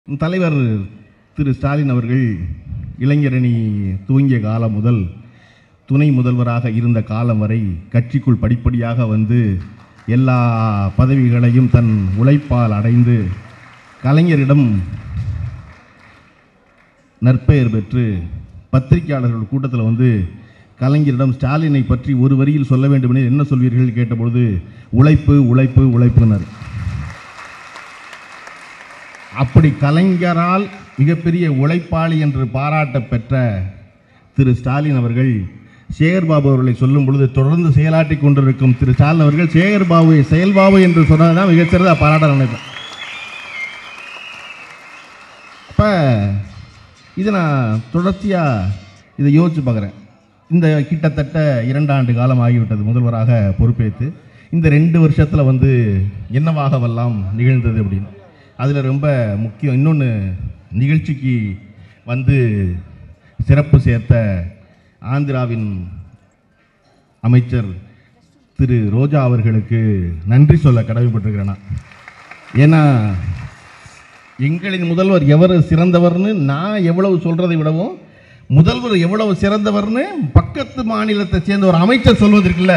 தலைவர் திரு ஸ்டாலின் அவர்கள் இளைஞரணி துவங்கிய காலம் முதல் துணை முதல்வராக இருந்த காலம் வரை கட்சிக்குள் படிப்படியாக வந்து எல்லா பதவிகளையும் தன் உழைப்பால் அடைந்து கலைஞரிடம் நற்பெயர் பெற்று பத்திரிகையாளர்கள் கூட்டத்தில் வந்து கலைஞரிடம் ஸ்டாலினை பற்றி ஒரு வரியில் சொல்ல வேண்டும் என என்ன சொல்வீர்கள் கேட்டபொழுது உழைப்பு உழைப்பு உழைப்புனர் அப்படி கலைஞரால் மிகப்பெரிய உழைப்பாளி என்று பாராட்ட பெற்ற திரு ஸ்டாலின் அவர்கள் சேகர்பாபு அவர்களை சொல்லும் பொழுது தொடர்ந்து செயலாற்றி கொண்டிருக்கும் திரு ஸ்டாலின் அவர்கள் சேகர்பாபுவை செயல்பாபு என்று சொன்னதுதான் மிகச்சிறந்த பாராட்ட நினைப்பேன் அப்போ இது நான் தொடர்ச்சியாக இதை யோசிச்சு பார்க்குறேன் இந்த கிட்டத்தட்ட இரண்டு ஆண்டு காலம் ஆகிவிட்டது முதல்வராக பொறுப்பேற்று இந்த ரெண்டு வருஷத்தில் வந்து என்னவாகவெல்லாம் நிகழ்ந்தது அப்படின்னு அதில் ரொம்ப முக்கியம் இன்னொன்று நிகழ்ச்சிக்கு வந்து சிறப்பு சேர்த்த ஆந்திராவின் அமைச்சர் திரு ரோஜா அவர்களுக்கு நன்றி சொல்ல கடமைப்பட்டிருக்கிறேன் நான். ஏன்னா எங்களின் முதல்வர் எவர் சிறந்தவர்னு நான் எவ்வளவு சொல்றதை விடவும் முதல்வர் எவ்வளவு சிறந்தவர்னு பக்கத்து மாநிலத்தை சேர்ந்த ஒரு அமைச்சர் சொல்வதற்குல்ல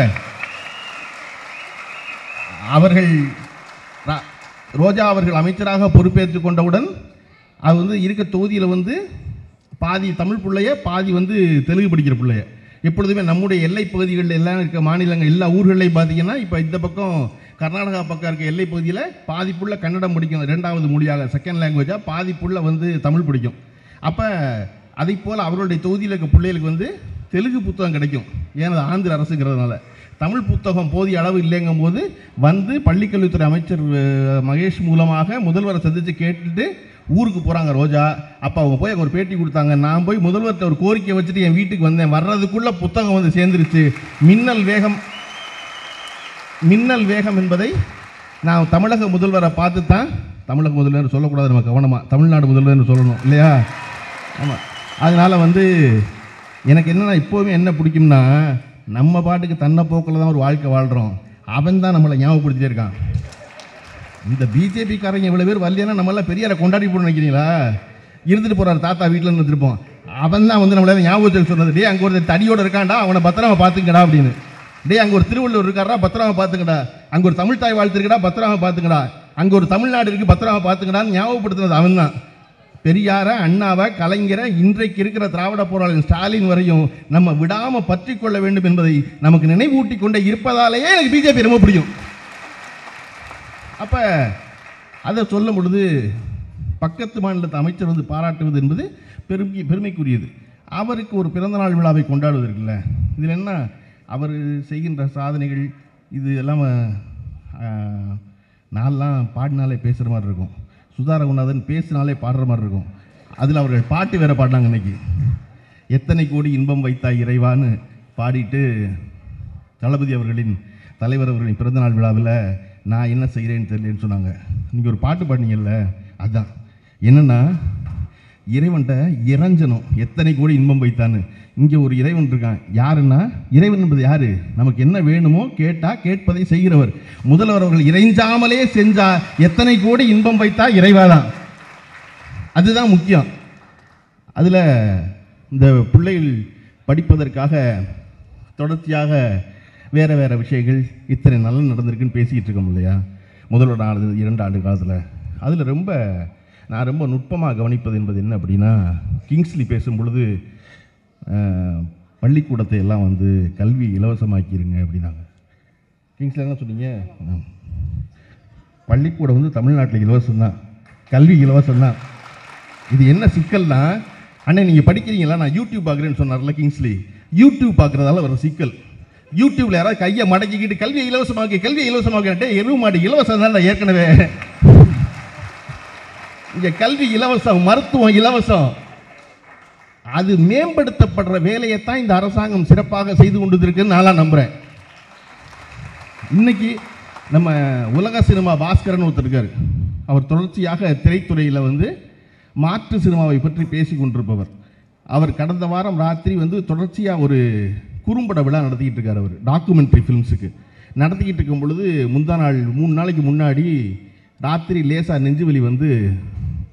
அவர்கள் ரா- ரோஜா அவர்கள் அமைச்சராக பொறுப்பேற்றுக் கொண்டவுடன் அது வந்து இருக்க தொகுதியில் வந்து பாதி தமிழ் பிள்ளைய பாதி வந்து தெலுங்கு படிக்கிற பிள்ளைய எப்பொழுதுமே நம்முடைய எல்லை பகுதிகளில் எல்லாம் இருக்க மாநிலங்கள் எல்லா ஊர்களையும் பார்த்தீங்கன்னா இப்போ இந்த பக்கம் கர்நாடகா பக்கம் இருக்க எல்லை பகுதியில் பாதி புள்ள கன்னடம் படிக்கும் ரெண்டாவது மொழியாக செகண்ட் லாங்குவேஜாக பாதி புள்ள வந்து தமிழ் படிக்கும் அப்போ அதை போல் அவர்களுடைய தொகுதியில் இருக்க பிள்ளைகளுக்கு வந்து தெலுங்கு புத்தகம் கிடைக்கும் ஏன்னா அது ஆந்திர அரசுங்கிறதுனால தமிழ் புத்தகம் போதிய அளவு இல்லைங்கும் போது வந்து பள்ளிக்கல்வித்துறை அமைச்சர் அஹ், மகேஷ் மூலமாக முதல்வரை சந்தித்து கேட்டுட்டு ஊருக்கு போகிறாங்க ரோஜா அப்போ அவங்க போய் அங்க ஒரு பேட்டி கொடுத்தாங்க நான் போய் முதல்வர்கிட்ட ஒரு கோரிக்கை வச்சுட்டு என் வீட்டுக்கு வந்தேன் வர்றதுக்குள்ளே புத்தகம் வந்து சேர்ந்துருச்சு மின்னல் வேகம் மின்னல் வேகம் என்பதை நான் தமிழக முதல்வரை பார்த்து தான் தமிழக முதல்வர் சொல்லக்கூடாது நம்ம கவனமாக தமிழ்நாடு முதல்வர்னு சொல்லணும் இல்லையா ஆமாம் அதனால் வந்து எனக்கு என்னன்னா இப்போவுமே என்ன பிடிக்கும்னா நம்ம பாட்டுக்கு தன்னை போக்கில் தான் ஒரு வாழ்க்கை வாழ்கிறோம் அவன் தான் நம்மளை ஞாபகப்படுத்திட்டே இருக்கான் இந்த பிஜேபிக்காரங்க இவ்வளோ பேர் வரலைன்னா நம்மளாம் பெரியாரை கொண்டாடி போட நினைக்கிறீங்களா இருந்துட்டு போறாரு தாத்தா வீட்டில் இருந்துருப்போம் அவன் தான் வந்து நம்மள ஞாபகத்தில் சொன்னது டே அங்கே ஒரு தடியோட இருக்கான்டா அவனை பத்திரமா பார்த்துக்கடா அப்படின்னு டேய் அங்கே ஒரு திருவள்ளுவர் இருக்காரா பத்திரமா பார்த்துக்கடா அங்கே ஒரு தமிழ் தாய் வாழ்த்து இருக்கடா பத்திரமா பார்த்துக்கடா அங்கே ஒரு தமிழ்நாடு இருக்கு பத்திரமா பார்த்துக்கடான்னு ஞாபகப்படுத்துனது அவன் தான் பெரியார அண்ணாவை கலைஞரை இன்றைக்கு இருக்கிற திராவிட போராளி ஸ்டாலின் வரையும் நம்ம விடாம பற்றி கொள்ள வேண்டும் என்பதை நமக்கு நினைவூட்டி கொண்டே இருப்பதாலேயே எனக்கு பிஜேபி ரொம்ப பிடிக்கும் அப்ப அதை சொல்லும் பொழுது பக்கத்து மாநிலத்து அமைச்சர் வந்து பாராட்டுவது என்பது பெருமை பெருமைக்குரியது அவருக்கு ஒரு பிறந்தநாள் விழாவை கொண்டாடுவது இருக்குல்ல இதில் என்ன அவர் செய்கின்ற சாதனைகள் இது எல்லாம் ஆஹ், நான்லாம் பாடினாலே பேசுகிற மாதிரி இருக்கும் சுதா ரகுநாதன் பேசினாலே பாடுற மாதிரி இருக்கும் அதில் அவர்கள் பாட்டு வேற பாடினாங்க இன்னைக்கு எத்தனை கோடி இன்பம் வைத்தாய் இறைவான்னு பாடிட்டு தளபதி அவர்களின் தலைவர் அவர்களின் பிறந்தநாள் விழாவில் நான் என்ன செய்கிறேன்னு தெரியலன்னு சொன்னாங்க நீங்கள் ஒரு பாட்டு பாடினீங்கல்ல அதான் என்னன்னா இறைவன்கிட்ட இறைஞ்சணும் எத்தனை கோடி இன்பம் வைத்தான்னு இங்கே ஒரு இறைவன் இருக்கான் யாருன்னா இறைவன் என்பது யாரு நமக்கு என்ன வேணுமோ கேட்டா கேட்பதை செய்கிறவர் முதல்வர் அவர்கள் இறைஞ்சாமலே செஞ்சா எத்தனை கோடி இன்பம் வைத்தா இறைவாதான் அதுதான் முக்கியம் அதில் இந்த பிள்ளைகள் படிப்பதற்காக தொடர்ச்சியாக வேறு வேறு விஷயங்கள் இத்தனை நல்ல நடந்திருக்குன்னு பேசிக்கிட்டு இருக்கோம் இல்லையா முதல்வர் ஆண்டு இரண்டு ஆண்டு காலத்தில் அதில் ரொம்ப நான் ரொம்ப நுட்பமாக கவனிப்பது என்பது என்ன அப்படின்னா கிங்ஸ்லி பேசும் பொழுது அஹ், பள்ளிக்கூடத்தை எல்லாம் வந்து கல்வி இலவசமாக்கிருங்க அப்படின்னாங்க கிங்ஸ்ல என்ன சொன்னீங்க ஆ. பள்ளிக்கூடம் வந்து தமிழ்நாட்டில் இலவசம்தான் கல்வி இலவசம்தான் இது என்ன சிக்கல்னா அண்ணே நீங்கள் படிக்கிறீங்களா நான் யூடியூப் பார்க்குறேன்னு சொன்னார்ல கிங்ஸ்லி யூடியூப் பார்க்குறதால வர சிக்கல் யூடியூப்ல யாராவது கையை மடக்கிக்கிட்டு கல்வியை இலவசமாக்கி கல்வியை இலவசமாக்கிட்டே எருவு மாடு இலவசம் தான் ஏற்கனவே இங்க கல்வி இலவசம் மருத்துவம் இலவசம் அது மேம்படுத்தப்படுற வேலையைத்தான் இந்த அரசாங்கம் சிறப்பாக செய்து கொண்டு இருக்குன்னு நான் நம்புறேன் இன்னைக்கு நம்ம உலக சினிமா பாஸ்கரன் ஒருத்தர் இருக்காரு அவர் தொடர்ச்சியாக திரைத்துறையில் வந்து மாற்று சினிமாவை பற்றி பேசி கொண்டிருப்பவர் அவர் கடந்த வாரம் ராத்திரி வந்து தொடர்ச்சியாக ஒரு குறும்பட விழா நடத்திக்கிட்டு இருக்கார் அவர் டாக்குமெண்ட்ரி ஃபிலிம்ஸுக்கு நடத்திக்கிட்டு இருக்கும் பொழுது முந்தா நாள் மூணு நாளைக்கு முன்னாடி ராத்திரி லேசாக நெஞ்சுவலி வந்து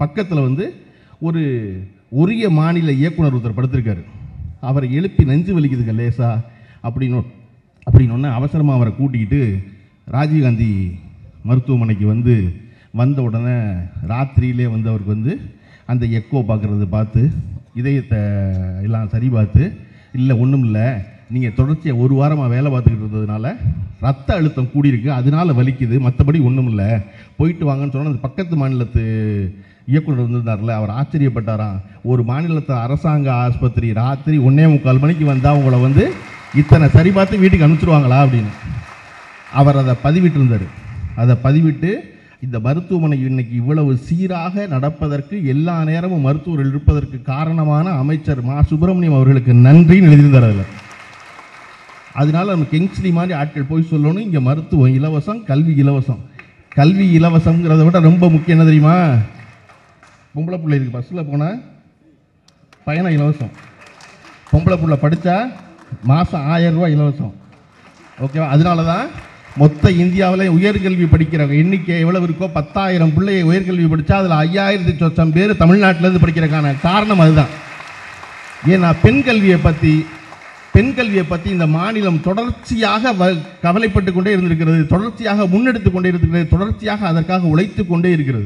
பக்கத்தில் வந்து ஒரு உரிய மாநில இயக்குனர் ஒருத்தர் படுத்திருக்காரு அவரை எழுப்பி நெஞ்சு வலிக்குதுங்க லேசா அப்படின்னு அப்படின்னு அவசரமாக அவரை கூட்டிக்கிட்டு ராஜீவ்காந்தி மருத்துவமனைக்கு வந்து வந்த உடனே ராத்திரியிலே வந்து அவருக்கு வந்து அந்த எக்கோ பார்க்குறத பார்த்து இதயத்தை எல்லாம் சரி பார்த்து இல்லை ஒன்றும் இல்லை நீங்கள் தொடர்ச்சியாக ஒரு வாரமாக வேலை பார்த்துக்கிட்டு இருந்ததுனால ரத்த அழுத்தம் கூடியிருக்கு அதனால வலிக்குது மற்றபடி ஒன்றும் இல்லை போயிட்டு வாங்கன்னு சொன்னால் அந்த பக்கத்து மாநிலத்து இயக்குனர் வந்திருந்தார்ல அவர் ஆச்சரியப்பட்டாராம் ஒரு மாநிலத்து அரசாங்க ஆஸ்பத்திரி ராத்திரி ஒன்றே முக்கால் மணிக்கு வந்தால் உங்களை வந்து இத்தனை சரி பார்த்து வீட்டுக்கு அனுப்பிச்சிடுவாங்களா அப்படின்னு அவர் அதை பதிவிட்டிருந்தார் அதை பதிவிட்டு இந்த மருத்துவமனை இன்னைக்கு இவ்வளவு சீராக நடப்பதற்கு எல்லா நேரமும் மருத்துவர்கள் இருப்பதற்கு காரணமான அமைச்சர் மா சுப்பிரமணியம் அவர்களுக்கு நன்றின்னு எழுதியிருந்தார் அதில் அதனால நம்ம கிங்ஸ்லி மாதிரி ஆட்கள் போய் சொல்லணும் இங்கே மருத்துவம் இலவசம் கல்வி இலவசம் கல்வி இலவசம்ங்கிறத விட ரொம்ப முக்கியம் என்ன தெரியுமா பொம்பளை பிள்ளை இருக்கு பஸ்ஸில் போனால் பயணம் இலவசம் பொம்பளை பிள்ளை படித்தா மாதம் ஆயிரம் ரூபாய் இலவசம் ஓகேவா அதனால தான் மொத்த இந்தியாவில் உயர்கல்வி படிக்கிற எண்ணிக்கை எவ்வளவு இருக்கோ பத்தாயிரம் பிள்ளையை உயர்கல்வி படித்தா அதில் ஐயாயிரத்தி சொச்சம் பேர் தமிழ்நாட்டிலேருந்து படிக்கிறதுக்கான காரணம் அதுதான் ஏன்னா பெண் கல்வியை பற்றி பெண் கல்வியை பற்றி இந்த மாநிலம் தொடர்ச்சியாக வ கவலைப்பட்டு கொண்டே இருந்திருக்கிறது தொடர்ச்சியாக முன்னெடுத்து கொண்டே இருக்கிறது தொடர்ச்சியாக அதற்காக உழைத்து கொண்டே இருக்கிறது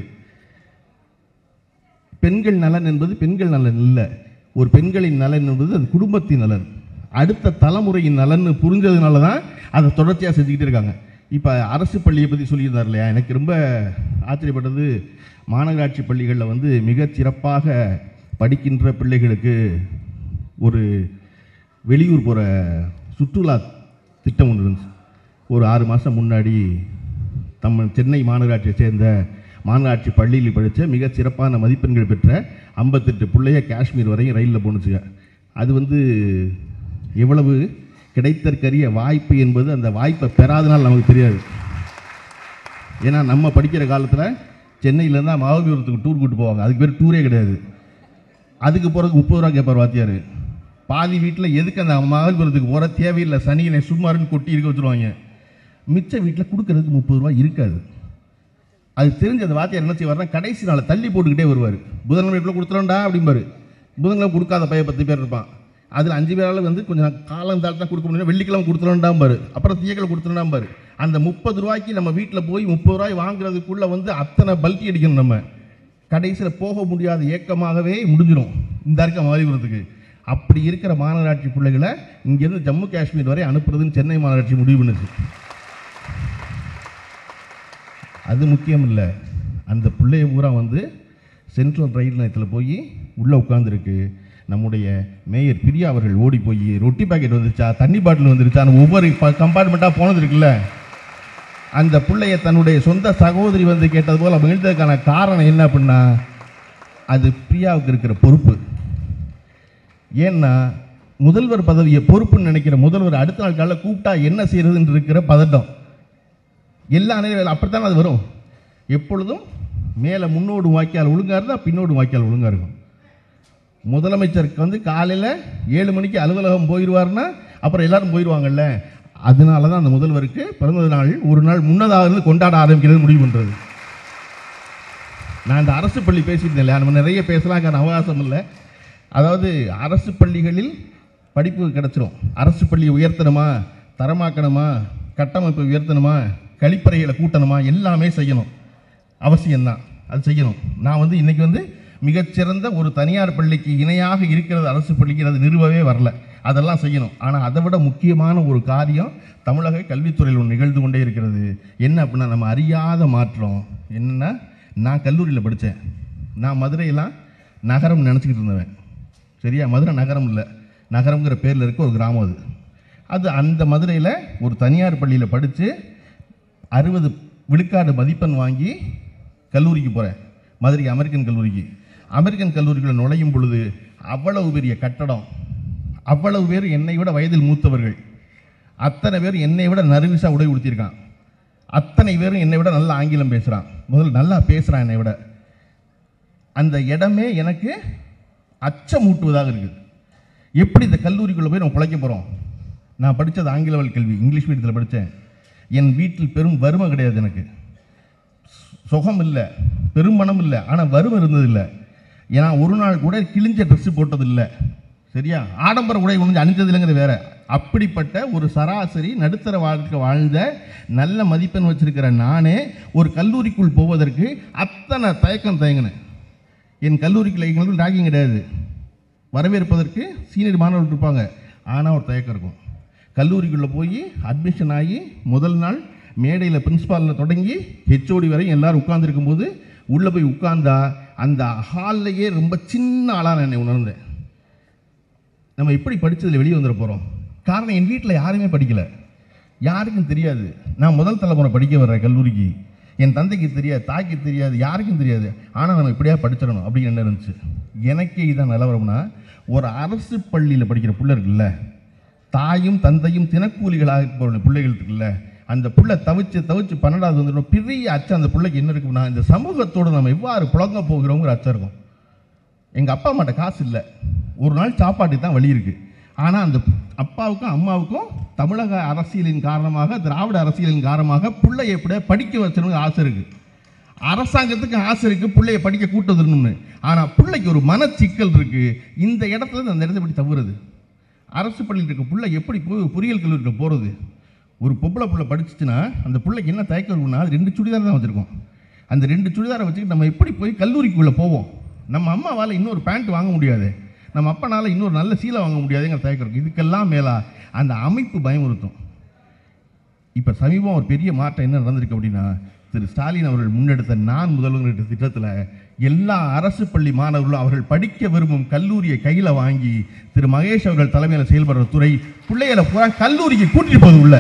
பெண்கள் நலன் என்பது பெண்கள் நலன் இல்லை ஒரு பெண்களின் நலன் என்பது அது குடும்பத்தின் நலன் அடுத்த தலைமுறையின் நலன் புரிஞ்சதுனால தான் அதை தொடர்ச்சியாக செஞ்சுக்கிட்டே இருக்காங்க இப்போ அரசு பள்ளியை பற்றி சொல்லியிருந்தார் இல்லையா எனக்கு ரொம்ப ஆச்சரியப்பட்டது மாநகராட்சி பள்ளிகளில் வந்து மிகச் சிறப்பாக படிக்கின்ற பிள்ளைகளுக்கு ஒரு வெளியூர் போகிற சுற்றுலா திட்டம் ஒன்று இருந்துச்சு ஒரு ஆறு மாதம் முன்னாடி நம்ம சென்னை மாநகராட்சியை சேர்ந்த மாநகராட்சி பள்ளியில் படித்த மிக சிறப்பான மதிப்பெண்கள் பெற்ற ஐம்பத்தெட்டு பிள்ளைய காஷ்மீர் வரையும் ரயிலில் போணுச்சுங்க அது வந்து எவ்வளவு கிடைத்தற்கரிய வாய்ப்பு என்பது அந்த வாய்ப்பை பெறாதனால் நமக்கு தெரியாது ஏன்னா நம்ம படிக்கிற காலத்தில் சென்னையிலேருந்து தான் மகாபலிபுரத்துக்கு டூர் கூட்டு போவாங்க அதுக்கு பேர் டூரே கிடையாது அதுக்கு போகிறதுக்கு முப்பது ரூபா கேட்பார் வாத்தியார் பாதி வீட்டில் எதுக்கு அந்த மகாபலிபுரத்துக்கு போகிற தேவையில்லை சனியினை சும்மாருன்னு கொட்டி இருக்க வச்சுருவாங்க மிச்ச வீட்டில் கொடுக்கறதுக்கு முப்பது ரூபா இருக்காது அது தெரிஞ்ச அந்த வாத்தியார் என்ன செய்வார்னா கடைசி நாளை தள்ளி போட்டுக்கிட்டே வருவார் புதன்கிழமைக்குள்ள கொடுத்துருண்டா அப்படிம்பாரு புதன்கிழமை கொடுக்காத பையன் பத்து பேர் இருப்பான் அதில் அஞ்சு பேரால் வந்து கொஞ்சம் காலம் தாழ்த்தா தான் கொடுக்க முடியும் வெள்ளிக்கிழமை கொடுத்துருண்டாம்பாரு அப்புறம் தியக்கிழமை கொடுத்துருண்டாம்பாரு அந்த முப்பது ரூபாய்க்கு நம்ம வீட்டில் போய் முப்பது ரூபாய் வாங்குறதுக்குள்ளே வந்து அத்தனை பல்கி அடிக்கணும் நம்ம கடைசியில் போக முடியாத ஏக்கமாகவே முடிஞ்சிடும் இந்த இருக்க மாறிபுரத்துக்கு அப்படி இருக்கிற மாநகராட்சி பிள்ளைகளை இங்கேருந்து ஜம்மு காஷ்மீர் வரை அனுப்புறதுன்னு சென்னை மாநகராட்சி முடிவு பண்ணுச்சு அது முக்கியம் இல்லை அந்த பிள்ளைய பூரா வந்து சென்ட்ரல் ரயில் நிலையத்தில் போய் உள்ளே உட்காந்துருக்கு நம்முடைய மேயர் பிரியா அவர்கள் ஓடி போய் ரொட்டி பாக்கெட் வந்துருச்சா தண்ணி பாட்டில் வந்துருச்சான்னு ஒவ்வொரு கம்பார்ட்மெண்ட்டாக போனது இருக்குல்ல அந்த பிள்ளைய தன்னுடைய சொந்த சகோதரி வந்து கேட்டது போல் மகிழ்ந்ததுக்கான காரணம் என்ன அப்படின்னா அது பிரியாவுக்கு இருக்கிற பொறுப்பு ஏன்னா முதல்வர் பதவியை பொறுப்புன்னு நினைக்கிற முதல்வர் அடுத்த நாள் காலையில் கூப்பிட்டா என்ன செய்யறதுன்னு இருக்கிற பதட்டம் எல்லா நேரம் அப்படித்தான் அது வரும் எப்பொழுதும் மேலே முன்னோடு வாய்க்கால் ஒழுங்காக இருந்தால் பின்னோடு வாய்க்கால் ஒழுங்காக இருக்கும் முதலமைச்சருக்கு வந்து காலையில் ஏழு மணிக்கு அலுவலகம் போயிடுவார்னா அப்புறம் எல்லாரும் போயிடுவாங்கல்ல அதனால தான் அந்த முதல்வருக்கு பிறந்த நாள் ஒரு நாள் முன்னதாக இருந்து கொண்டாட ஆரம்பிக்கிறது முடிவு பண்ணுறது நான் இந்த அரசு பள்ளி பேசியிருந்தேன் இல்லையா நம்ம நிறைய பேசலாங்கிற அவகாசம் இல்லை அதாவது அரசு பள்ளிகளில் படிப்பு கிடச்சிரும் அரசு பள்ளியை உயர்த்தணுமா தரமாக்கணுமா கட்டமைப்பை உயர்த்தணுமா கழிப்பறைகளை கூட்டணுமா எல்லாமே செய்யணும் அவசியம்தான் அது செய்யணும் நான் வந்து இன்றைக்கி வந்து மிகச்சிறந்த ஒரு தனியார் பள்ளிக்கு இணையாக இருக்கிறது அரசு பள்ளிக்கு அது நிறுவவே வரல அதெல்லாம் செய்யணும் ஆனால் அதை விட முக்கியமான ஒரு காரியம் தமிழக கல்வித்துறையில் ஒன்று நிகழ்ந்து கொண்டே இருக்கிறது என்ன அப்படின்னா நம்ம அறியாத மாற்றம் என்னென்னா நான் கல்லூரியில் படித்தேன் நான் மதுரையெல்லாம் நகரம் நினச்சிக்கிட்டு இருந்தவன் சரியா மதுரை நகரம் இல்லை நகரம்ங்கிற பேரில் இருக்க ஒரு கிராமம் அது அது அந்த மதுரையில் ஒரு தனியார் பள்ளியில் படித்து அறுபது விழுக்காடு மதிப்பெண் வாங்கி கல்லூரிக்கு போகிறேன் மதுரை அமெரிக்கன் கல்லூரிக்கு அமெரிக்கன் கல்லூரிக்குள்ள நுழையும் பொழுது அவ்வளவு பெரிய கட்டடம் அவ்வளவு பேர் என்னை விட வயதில் மூத்தவர்கள் அத்தனை பேர் என்னை விட நறுவிசா உடை உடுத்தியிருக்கான் அத்தனை பேரும் என்னை விட நல்லா ஆங்கிலம் பேசுகிறான் முதல்ல நல்லா பேசுகிறான் என்னை விட அந்த இடமே எனக்கு அச்சமூட்டுவதாக இருக்குது எப்படி இந்த கல்லூரிக்குள்ளே போய் நம்ம பிழைக்க போகிறோம் நான் படித்தது ஆங்கில வழி கல்வி இங்கிலீஷ் மீடியத்தில் படித்தேன் என் வீட்டில் பெரும் வறுமை கிடையாது எனக்கு சுகம் இல்லை பெரும் பணம் இல்லை ஆனால் வறுமை இருந்ததில்லை ஏன்னா ஒரு நாள் கூட கிழிஞ்ச ட்ரெஸ்ஸு போட்டதில்லை சரியா ஆடம்பர உடை ஒன்று அணிஞ்சது இல்லைங்கிறது வேற அப்படிப்பட்ட ஒரு சராசரி நடுத்தர வாழ்க்கை வாழ்ந்த நல்ல மதிப்பெண் வச்சிருக்கிற நானே ஒரு கல்லூரிக்குள் போவதற்கு அத்தனை தயக்கம் தயங்கினேன் என் கல்லூரிக்குள்ள எங்களுக்கு ராகிங் கிடையாது வரவேற்பதற்கு சீனியர் மாணவர்கள் இருப்பாங்க ஆனால் ஒரு தயக்கம் இருக்கும் கல்லூரிக்குள்ளே போய் அட்மிஷன் ஆகி முதல் நாள் மேடையில் பிரின்ஸ்பாலில் தொடங்கி ஹெச்ஓடி வரையும் எல்லாரும் உட்கார்ந்திருக்கும் போது உள்ளே போய் உட்கார்ந்தா அந்த ஹால்லையே ரொம்ப சின்ன ஆளாக நான் என்னை உணர்ந்தேன் நம்ம எப்படி படிச்சதுல வெளியே வந்துட போகிறோம் காரணம் என் வீட்டில் யாருமே படிக்கலை யாருக்கும் தெரியாது நான் முதல் தலைமுறை படிக்க வர்றேன் கல்லூரிக்கு என் தந்தைக்கு தெரியாது தாய்க்கு தெரியாது யாருக்கும் தெரியாது ஆனால் நம்ம இப்படியா படிச்சிடணும் அப்படின்னு என்ன இருந்துச்சு எனக்கே இதான் நிலவரம்னா ஒரு அரசு பள்ளியில் படிக்கிற பிள்ளை இருக்குல்ல தாயும் தந்தையும் தினக்கூலிகளாக போகிற பிள்ளைகள் இருக்குல்ல அந்த புள்ள தவிச்சு தவிச்சு பன்னெண்டாவது வந்துடும் பெரிய அச்சம் அந்த பிள்ளைக்கு என்ன இருக்குன்னா இந்த சமூகத்தோடு நம்ம எவ்வாறு புழங்க போகிறோங்கிற அச்சம் இருக்கும் எங்கள் அப்பா அம்மாட்ட காசு இல்லை ஒரு நாள் சாப்பாட்டுக்கு தான் வழி இருக்குது ஆனால் அந்த அப்பாவுக்கும் அம்மாவுக்கும் தமிழக அரசியலின் காரணமாக திராவிட அரசியலின் காரணமாக பிள்ளைய எப்படியா படிக்க வச்சணுங்க ஆசை இருக்குது அரசாங்கத்துக்கு ஆசை இருக்குது பிள்ளைய படிக்க கூட்டு வந்துடணும்னு ஆனால் பிள்ளைக்கு ஒரு மனச்சிக்கல் இருக்குது இந்த இடத்துல இருந்து அந்த இடத்த எப்படி தவறுது அரசு பள்ளியில் இருக்க பிள்ளை எப்படி போய் பொறியியல் கல்லூரியில் போகிறது ஒரு பொம்பளை பிள்ளை படிச்சுச்சுன்னா அந்த பிள்ளைக்கு என்ன தயக்கம் இருக்குன்னா அது ரெண்டு சுடிதார் தான் வச்சுருக்கோம் அந்த ரெண்டு சுடிதாரை வச்சுக்கிட்டு நம்ம எப்படி போய் கல்லூரிக்குள்ளே போவோம் நம்ம அம்மாவால் இன்னொரு பேண்ட் வாங்க முடியாது நம்ம அப்பனால இன்னொரு நல்ல சீலை வாங்க முடியாதுங்கிற தயக்கம் இருக்குது இதுக்கெல்லாம் மேலா அந்த அமைப்பு பயமுறுத்தும் இப்போ சமீபம் ஒரு பெரிய மாற்றம் என்ன நடந்திருக்கு அப்படின்னா திரு ஸ்டாலின் அவர்கள் முன்னெடுத்த நான் முதல்வர் திட்டத்தில் எல்லா அரசு பள்ளி மாணவர்களும் அவர்கள் படிக்க விரும்பும் கல்லூரியை கையில் வாங்கி திரு மகேஷ் அவர்கள் தலைமையில் செயல்படுற துறை பிள்ளைகளை பூரா கல்லூரிக்கு கூட்டிட்டு போகுது உள்ள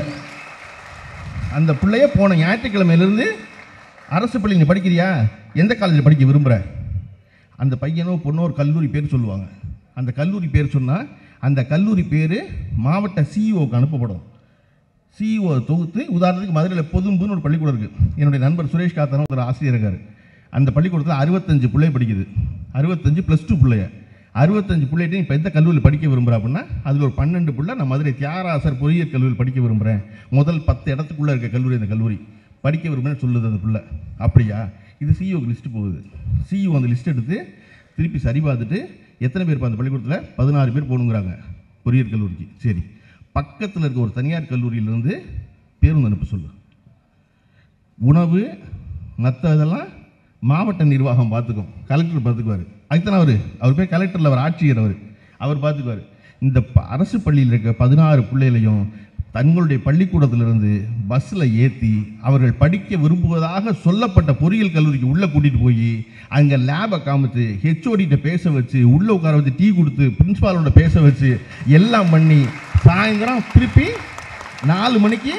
அந்த பிள்ளைய போன ஞாயிற்றுக்கிழமையிலிருந்து அரசு பள்ளி நீ படிக்கிறியா எந்த காலேஜில் படிக்க விரும்புகிற அந்த பையனோ பொண்ணோ ஒரு கல்லூரி பேர் சொல்லுவாங்க அந்த கல்லூரி பேர் சொன்னால் அந்த கல்லூரி பேர் மாவட்ட சிஇஓக்கு அனுப்பப்படும் சிஇஓ தொகுத்து உதாரணத்துக்கு மதுரையில் பொதும்புன்னு ஒரு பள்ளிக்கூடம் இருக்குது என்னுடைய நண்பர் சுரேஷ் காத்தனும் ஒரு ஆசிரியர் இருக்கார் அந்த பள்ளிக்கூடத்தில் அறுபத்தஞ்சு பிள்ளை படிக்குது அறுபத்தஞ்சு ப்ளஸ் டூ பிள்ளைய அறுபத்தஞ்சு பிள்ளைகிட்ட இப்போ எந்த கல்லூரியில் படிக்க விரும்புகிறா அப்படின்னா அதில் ஒரு பன்னெண்டு பிள்ளை நான் மதுரை தியாகராசர் பொறியியல் கல்லூரியில் படிக்க விரும்புகிறேன் முதல் பத்து இடத்துக்குள்ளே இருக்க கல்லூரி அந்த கல்லூரி படிக்க விரும்புகிறேன்னு சொல்லுது அந்த பிள்ளை அப்படியா இது சிஇஓக்கு லிஸ்ட்டு போகுது சிஇஓ அந்த லிஸ்ட் எடுத்து திருப்பி சரி பார்த்துட்டு எத்தனை பேர் இப்ப அந்த பள்ளிக்கூடத்தில் பதினாறு பேர் போகணுங்கிறாங்க பொறியியல் கல்லூரிக்கு சரி பக்கத்தில் இருக்க ஒரு தனியார் கல்லூரியிலிருந்து பேருந்து அனுப்ப சொல்லு உணவு மற்ற இதெல்லாம் மாவட்ட நிர்வாகம் பார்த்துக்கும் கலெக்டர் பார்த்துக்குவார் அதுதான் அவர் அவர் பேர் கலெக்டரில் அவர் ஆட்சியர் அவர் அவர் பார்த்துக்குவார் இந்த ப- அரசு பள்ளியில் இருக்க பதினாறு பிள்ளைகளையும் தங்களுடைய பள்ளிக்கூடத்திலிருந்து பஸ்ஸில் ஏற்றி அவர்கள் படிக்க விரும்புவதாக சொல்லப்பட்ட பொறியியல் கல்லூரிக்கு உள்ளே கூட்டிகிட்டு போய் அங்கே லேபை காமிச்சு ஹெச்ஓடிட்ட பேச வச்சு உள்ளே உட்கார வச்சு டீ கொடுத்து பிரின்ஸ்பாலோட பேச வச்சு எல்லாம் பண்ணி சாயந்தரம் திருப்பி நாலு மணிக்கு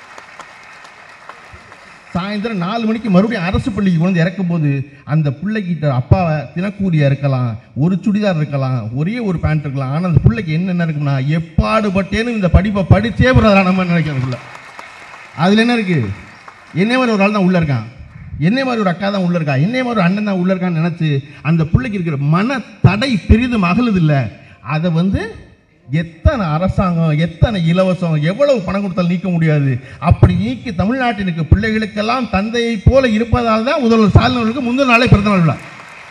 சாயந்தரம் நாலு மணிக்கு மறுபடியும் அரசு பள்ளிக்கு கொண்டு வந்து இறக்கும் போது அந்த பிள்ளைகிட்ட அப்பாவை தினக்கூலியாக இருக்கலாம் ஒரு சுடிதார் இருக்கலாம் ஒரே ஒரு பேண்ட் இருக்கலாம் ஆனால் அந்த பிள்ளைக்கு என்னென்ன இருக்கும்னா எப்பாடுபட்டேன்னு இந்த படிப்பை படிச்சே வரதா நம்ம நினைக்கிற பிள்ளை அதில் என்ன இருக்கு என்னே மாதிரி ஒரு ஆள் தான் உள்ளே இருக்கான் என்னே மாதிரி ஒரு அக்கா தான் உள்ளே இருக்கா என்னே மாதிரி ஒரு அண்ணன் தான் உள்ளே இருக்கான்னு நினச்சி அந்த பிள்ளைக்கு இருக்கிற மன தடை பெரிதும் அகலுது இல்லை அதை வந்து எத்தனை அரசாங்கம் எத்தனை இலவசம் எவ்வளவு பணம் கொடுத்தாலும் நீக்க முடியாது அப்படி நீக்கி தமிழ்நாட்டினுக்கு பிள்ளைகளுக்கெல்லாம் தந்தையைப் போல இருப்பதால் தான் முதல்வர் ஸ்டாலின் அவர்களுக்கு முந்தின நாளே பிறந்தநாள் விழா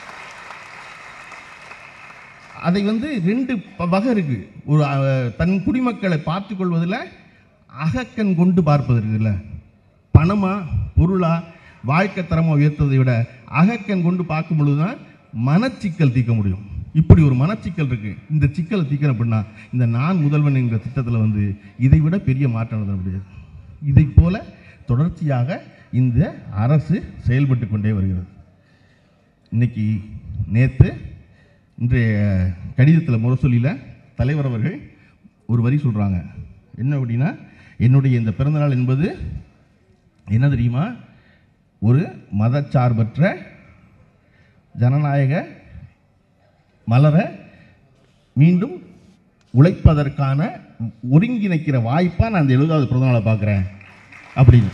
அதை வந்து ரெண்டு ப- வகை இருக்கு ஒரு அஹ், தன் குடிமக்களை பார்த்து கொள்வதில் அகக்கண் கொண்டு பார்ப்பது இருக்குல்ல பணமா பொருளா வாழ்க்கை தரமா உயர்த்ததை விட அகக்கண் கொண்டு பார்க்கும் பொழுது தான் மனச்சிக்கல் தீர்க்க முடியும் இப்படி ஒரு மனச்சிக்கல் இருக்கு இந்த சிக்கலை தீர்க்கணும் அப்படின்னா இந்த நான் முதல்வன் என்கிற திட்டத்தில் வந்து இதை விட பெரிய மாற்றம் நடத்த முடியாது இதை போல தொடர்ச்சியாக இந்த அரசு செயல்பட்டு கொண்டே வருகிறது இன்னைக்கு நேற்று இன்றைய கடிதத்தில் முரசொலியில் தலைவர் அவர்கள் ஒரு வரி சொல்கிறாங்க என்ன அப்படின்னா என்னுடைய இந்த பிறந்தநாள் என்பது என்ன தெரியுமா ஒரு மதச்சார்பற்ற ஜனநாயக மலர மீண்டும் உழைப்பதற்கான ஒருங்கிணைக்கிற வாய்ப்பாக நான் அந்த எழுபதாவது பிறந்தநாளை பார்க்குறேன் அப்படின்னு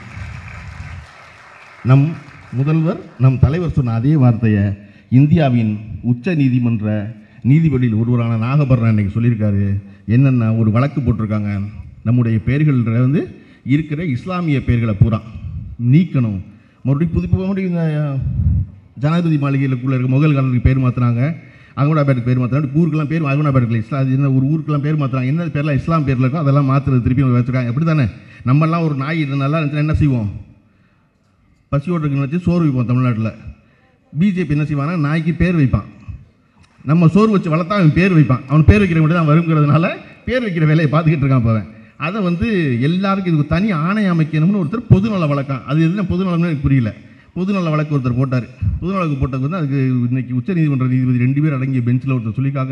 நம் முதல்வர் நம் தலைவர் சொன்ன அதே வார்த்தையை இந்தியாவின் உச்ச நீதிமன்ற நீதிபதியில் ஒருவரான நாகபரணன் இன்னைக்கு சொல்லியிருக்காரு என்னென்ன ஒரு வழக்கு போட்டிருக்காங்க நம்முடைய பெயர்களில் வந்து இருக்கிற இஸ்லாமிய பெயர்களை பூரா நீக்கணும் மறுபடியும் புதுப்பி மறுபடியும் இந்த ஜனாதிபதி மாளிகையிலுக்குள்ள இருக்க முகல் காலத்துக்கு பேர் மாற்றினாங்க அகமதாபாத்துக்கு பேர் மாற்றினாங்க ஊருக்கெல்லாம் பேர் அகமதாபாத்தில் இஸ்லாம் அது என்ன ஒரு ஊருக்கெல்லாம் பேர் மாற்றுறாங்க என்ன பேர்லாம் இஸ்லாம் பேரில் இருக்கோ அதெல்லாம் மாற்றுறது திருப்பி வச்சுருக்காங்க அப்படி தானே நம்மலாம் ஒரு நாய் இது நல்லா இருந்துச்சுன்னா என்ன செய்வோம் பசியோடு இருக்குன்னு வச்சு சோறு வைப்போம் தமிழ்நாட்டில் பிஜேபி என்ன செய்வானா நாய்க்கு பேர் வைப்பான் நம்ம சோறு வச்சு வளர்த்தா அவன் பேர் வைப்பான் அவன் பேர் வைக்கிற மட்டும் தான் வருங்கிறதுனால பேர் வைக்கிற வேலையை பார்த்துக்கிட்டு இருக்கான் இப்போ அவன் அதை வந்து எல்லாருக்கும் இதுக்கு தனி ஆணை அமைக்கணும்னு ஒருத்தர் பொதுநல வழக்கம் அது எதுனா பொதுநலம்னு எனக்கு புரியல பொதுநல வழக்கு ஒருத்தர் போட்டார் பொதுநல வழக்கு போட்டது வந்து அதுக்கு இன்னைக்கு உச்சநீதிமன்ற நீதிபதி ரெண்டு பேர் அடங்கிய பெஞ்சில் ஒருத்தர் சொல்லியிருக்காங்க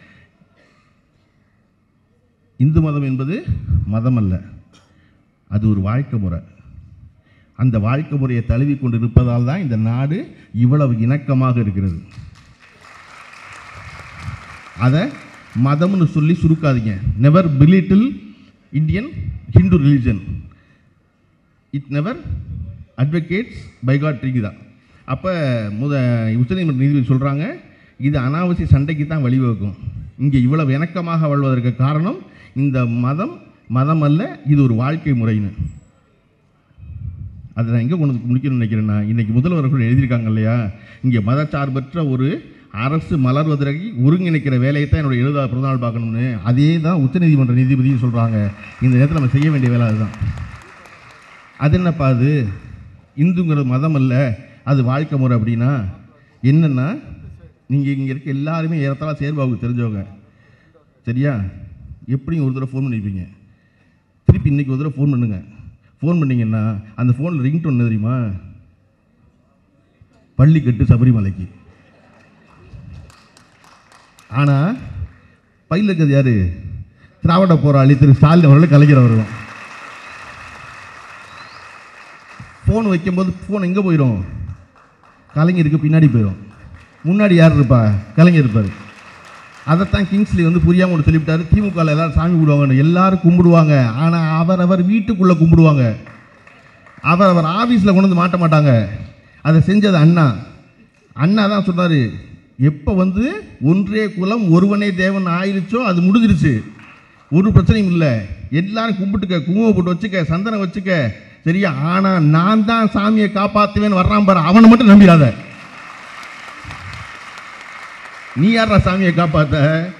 இந்து மதம் என்பது மதம் அல்ல அது ஒரு வாழ்க்கை முறை அந்த வாழ்க்கை முறையை தழுவி கொண்டு இருப்பதால் தான் இந்த நாடு இவ்வளவு இணக்கமாக இருக்கிறது அதை மதம்னு சொல்லி சுருக்காதீங்க never belittle Indian Hindu religion it never advocates பைகாட்ரிக்கு தான் அப்போ முத உச்சநீதிமன்ற நீதிபதி சொல்கிறாங்க இது அனாவசிய சண்டைக்கு தான் வழிவகுக்கும் இங்கே இவ்வளவு இணக்கமாக வாழ்வதற்கு காரணம் இந்த மதம் மதம் அல்ல இது ஒரு வாழ்க்கை முறைன்னு அதை நான் எங்கே கொண்டு வந்து முடிக்கணும்னு நினைக்கிறேன்னா இன்றைக்கி முதல்வர்கள் எழுதியிருக்காங்க இல்லையா இங்கே மதச்சார்பற்ற ஒரு அரசு மலர்வதற்கு ஒருங்கிணைக்கிற வேலையை தான் என்னோட எழுதா பிறந்தநாள் பார்க்கணும்னு அதே தான் உச்சநீதிமன்ற நீதிபதியும் சொல்கிறாங்க இந்த நேரத்தில் நம்ம செய்ய வேண்டிய வேலை அதுதான் அது என்னப்பா அது இந்துங்கிற மதம் அல்ல அது வாழ்க்கை முறை அப்படின்னா என்னென்னா நீங்கள் இங்கே இருக்க எல்லாருமே ஏறத்தாழ சேர்பாவுக்கு தெரிஞ்சவங்க சரியா எப்படியும் ஒரு தடவை ஃபோன் பண்ணியிருப்பீங்க திருப்பி இன்றைக்கி ஒரு தடவை ஃபோன் பண்ணுங்க ஃபோன் பண்ணீங்கன்னா அந்த ஃபோனில் ரிங்டோன் என்ன தெரியுமா பள்ளிக்கட்டு சபரிமலைக்கு ஆனால் பையில் இருக்கிறது யார் திராவிட போராளி திரு ஸ்டாலின் அவர்கள் கலைஞர் அவர்களும் ஃபோன் வைக்கும்போது ஃபோன் எங்கே போயிடும் கலைஞருக்கு பின்னாடி போயிடும் முன்னாடி யார் இருப்பா கலைஞர் இருப்பார் அதைத்தான் கிங்ஸ்லி வந்து புரியாமல் ஒன்று சொல்லிவிட்டாரு திமுகவில் எல்லாரும் சாமி கும்பிடுவாங்க எல்லாரும் கும்பிடுவாங்க ஆனால் அவர் அவர் வீட்டுக்குள்ளே கும்பிடுவாங்க அவர் அவர் ஆஃபீஸில் கொண்டு வந்து மாட்ட மாட்டாங்க அதை செஞ்சது அண்ணா அண்ணா தான் சொன்னார் எப்போ வந்து ஒன்றே குலம் ஒருவனே தேவன் ஆயிருச்சோ அது முடிஞ்சிருச்சு ஒரு பிரச்சனையும் இல்லை எல்லாரும் கும்பிட்டுக்க குங்குமம் போட்டு வச்சுக்க சந்தனம் வச்சுக்க சரியா ஆனால் நான் தான் சாமியை காப்பாற்றுவேன்னு வர்றான் பாரு அவனை மட்டும் நம்பிடாத நீ யாரா சாமியை காப்பாத்த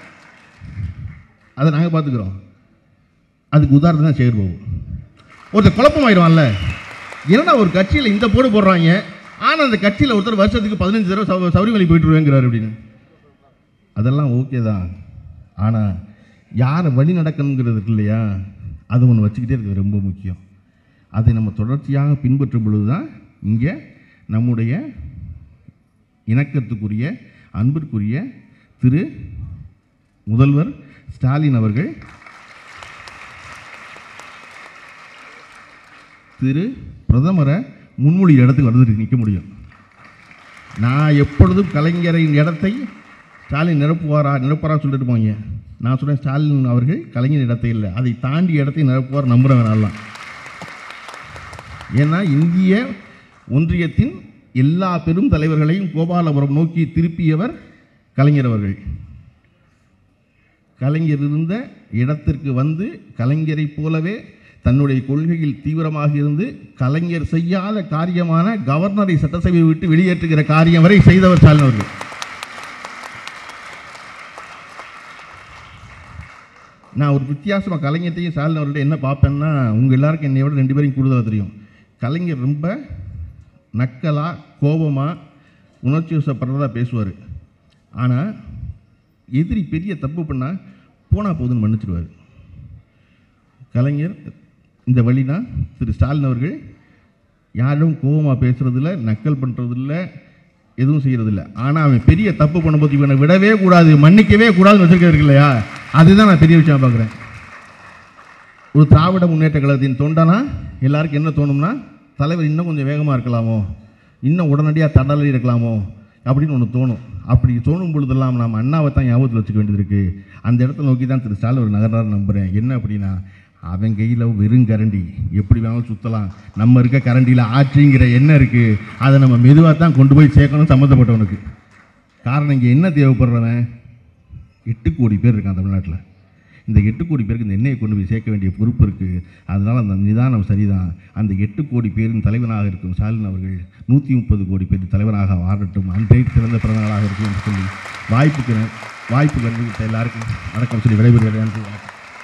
அதை நாங்கள் பார்த்துக்குறோம் அதுக்கு உதாரணம் தான் சேகர் பாபு ஒருத்தர் குழப்பமாயிடுவான்ல என்னடா ஒரு கட்சியில் இந்த போடு போடுறாங்க ஆனால் அந்த கட்சியில் ஒருத்தர் வருஷத்துக்கு பதினஞ்சு தடவை சப- சபரிமலை போயிட்டு வருவேங்கிறார் அப்படின்னு அதெல்லாம் ஓகே தான் ஆனால் யாரை வழி நடக்கணுங்கிறது இருக்கு இல்லையா அது ஒன்று வச்சுக்கிட்டே இருக்கிறது ரொம்ப முக்கியம் அதை நம்ம தொடர்ச்சியாக பின்பற்றும் பொழுது தான் இங்கே நம்முடைய இணக்கத்துக்குரிய அன்பிற்குரிய திரு முதல்வர் ஸ்டாலின் அவர்கள் திரு பிரதமரை முன்மொழி இடத்துக்கு வந்து நிற்க முடியும் நான் எப்பொழுதும் கலைஞரின் இடத்தை ஸ்டாலின் நிரப்புவாரா நிரப்புவாரா சொல்லிட்டு போங்க நான் சொல்கிறேன் ஸ்டாலின் அவர்கள் கலைஞர் இடத்தை இல்லை அதை தாண்டி இடத்தை நிரப்புவார் நம்புகிறேன் நான்லாம் ஏன்னா இந்திய ஒன்றியத்தின் எல்லா பெரும் தலைவர்களையும் கோபாலபுரம் நோக்கி திருப்பியவர் கலைஞர் அவர்கள் கலைஞர் இருந்த இடத்திற்கு வந்து கலைஞரைப் போலவே தன்னுடைய கொள்கையில் தீவிரமாக இருந்து கலைஞர் செய்யாத காரியமான கவர்னரை சட்டசபையை விட்டு வெளியேற்றுகிற காரியம் வரை செய்தவர் ஸ்டாலின் அவர்கள் நான் ஒரு வித்தியாசமாக கலைஞர்த்தையும் ஸ்டாலின் அவர்கள்ட்ட என்ன பார்ப்பேன்னா உங்கள் எல்லாருக்கும் என்னை விட ரெண்டு பேரையும் கூடுதலாக தெரியும் கலைஞர் ரொம்ப நக்கலாக கோபமாக உணர்ச்சி வசப்படுறதா பேசுவார் ஆனால் எதிரி பெரிய தப்பு பண்ணால் போனால் போதுன்னு மன்னிச்சிடுவார் கலைஞர் இந்த வழினா திரு ஸ்டாலின் அவர்கள் யாரும் கோபமாக பேசுறதில்ல நக்கல் பண்ணுறதில்ல எதுவும் செய்கிறதில்ல ஆனால் அவன் பெரிய தப்பு பண்ணும்போது இவனை விடவே கூடாது மன்னிக்கவே கூடாதுன்னு வச்சிருக்கிறது இல்லையா அதுதான் நான் பெரிய விஷயம் பார்க்குறேன் ஒரு திராவிட முன்னேற்ற கழகத்தின் தொண்டனா எல்லாருக்கும் என்ன தோணும்னா தலைவர் இன்னும் கொஞ்சம் வேகமாக இருக்கலாமோ இன்னும் உடனடியாக தடலி இருக்கலாமோ அப்படின்னு ஒன்று தோணும் அப்படி தோணும் பொழுதெல்லாம் நாம் அண்ணாவை தான் ஞாபகத்தில் வச்சுக்க வேண்டியது இருக்குது அந்த இடத்த நோக்கி தான் திரு ஸ்டாலின் ஒரு நகர்றாரு நம்புகிறேன் என்ன அப்படின்னா அவன் கையில் வெறும் கரண்டி எப்படி வேணாலும் சுற்றலாம் நம்ம இருக்க கரண்டியில் ஆட்சிங்கிற எண்ணம் இருக்குது அதை நம்ம மெதுவாக தான் கொண்டு போய் சேர்க்கணும் சம்மந்தப்பட்டவனுக்கு காரணம் இங்கே என்ன தேவைப்படுறவன் எட்டு கோடி பேர் இருக்கான் தமிழ்நாட்டில் இந்த எட்டு கோடி பேருக்கு இந்த எண்ணெயை கொண்டு போய் சேர்க்க வேண்டிய பொறுப்பு இருக்குது அதனால் அந்த நிதானம் சரிதான் அந்த எட்டு கோடி பேரின் தலைவனாக இருக்கும் ஸ்டாலின் அவர்கள் நூற்றி முப்பது கோடி பேர் தலைவராக வாழட்டும் அன்றே சிறந்த பிறந்தநாளாக இருக்கும் என்று சொல்லி வாய்ப்புக்கு ந- வாய்ப்பு கண்டு எல்லாருக்கும் வணக்கம் சொல்லி விடைபெறுகிறேன் நன்றி வணக்கம்